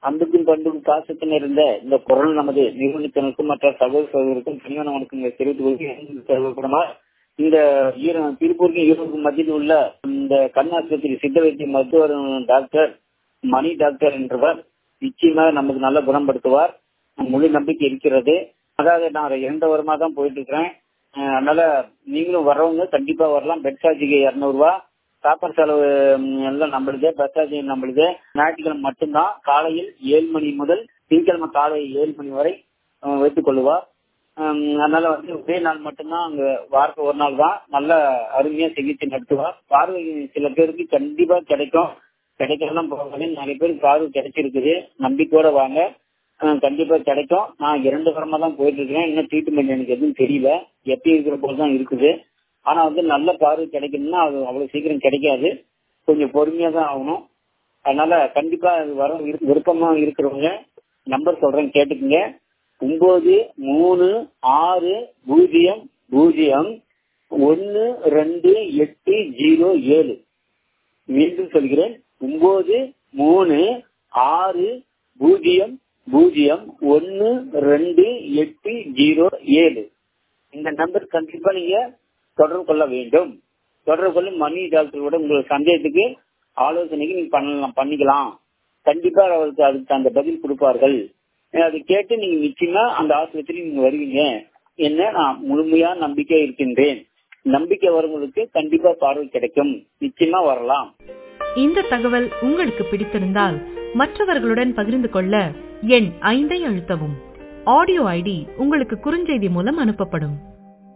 அன்புக்கும் பண்புக்கும் பாசத்தில் இருந்த இந்த குரல் நமது நிறுவனத்தினருக்கும் மற்ற சகோதர சகோதரருக்கும் கனிவான வணக்கங்களை தெரிவித்துக் கொள்கிறோமா இந்த ஈர- திருப்பூருக்கும் ஈரோடுக்கும் மத்தியில் உள்ள இந்த கண்ணாஸ்பத்திரி சித்த வைத்திய மருத்துவர் டாக்டர் மணி டாக்டர் என்றவர் நிச்சயமாக நமக்கு நல்ல குணப்படுத்துவார் முழு நம்பிக்கை இருக்கிறது அதாவது நான் இரண்டு வருமா தான் போயிட்டு இருக்கிறேன் அஹ் அதனால நீங்களும் வர்றவங்க கண்டிப்பா வரலாம் பெட் சார்ஜுக்கு இருநூறுவா சாப்பாடு செலவு ம், எல்லாம் நம்மளுது பஸ் சார்ஜ் நம்மளுது ஞாயிற்றுக்கிழமை மட்டும்தான் காலையில் ஏழு மணி முதல் திங்கட்கிழமை காலை ஏழு மணி வரை அஹ், வைத்துக் கொள்ளுவார் ஹம், அதனால வந்து ஒரே நாள் மட்டும்தான் அங்க வாரத்துக்கு ஒரு நாள் தான் நல்ல அருமையா சிகிச்சை நடத்துவார் பார்வை சில பேருக்கு கண்டிப்பா கிடைக்கும் கிடைக்கலாம் போகாது நிறைய பேருக்கு பார்வை கிடைச்சிருக்குது நம்பிக்கையோட வாங்க ஹம், கண்டிப்பா கிடைக்கும் நான் இரண்டு வாரமா தான் போயிட்டு இருக்கிறேன் இன்னும் ட்ரீட்மெண்ட் எனக்கு எதுவும் தெரியல எப்பயும் இருக்கிற போல தான் இருக்குது ஆனா வந்து நல்ல பார்வை கிடைக்கணும்னா அது அவ்வளவு சீக்கிரம் கிடைக்காது கொஞ்சம் பொறுமையா தான் ஆகணும் அதனால கண்டிப்பா அது வர விரு- விருப்பமா இருக்கிறவங்க நம்பர் சொல்றேன் கேட்டுக்குங்க ஒன்பது மூணு ஆறு பூஜ்ஜியம் பூஜ்ஜியம் ஒன்னு ரெண்டு எட்டு ஜீரோ ஏழு மீண்டும் சொல்கிறேன் ஒன்பது மூணு ஆறு பூஜ்ஜியம் பூஜ்ஜியம் ஒன்னு ரெண்டு எட்டு ஜீரோ ஏழு இந்த நம்பர் கண்டிப்பா நீங்க தொடர்பு கொள்ள வேண்டும் தொடர்பு கொள்ள மணி டாக்டரோட உங்கள் சந்தேகத்துக்கு ஆலோசனைக்கு நீங்க பண்ணலாம் பண்ணிக்கலாம் கண்டிப்பா அவருக்கு அதுக்கு அந்த பதில் கொடுப்பார்கள் அது கேட்டு நீங்க நிச்சயமா அந்த ஆஸ்பத்திரி நீங்க வருவீங்க என்ன நான் முழுமையா நம்பிக்கை இருக்கின்றேன் நம்பிக்கை வரவங்களுக்கு கண்டிப்பா பார்வை கிடைக்கும் நிச்சயமா வரலாம் இந்த தகவல் உங்களுக்கு பிடித்திருந்தால் மற்றவர்களுடன் பகிர்ந்து கொள்ள எண் ஐந்தை அழுத்தவும் ஆடியோ ஐடி உங்களுக்கு குறுஞ்செய்தி மூலம் அனுப்பப்படும்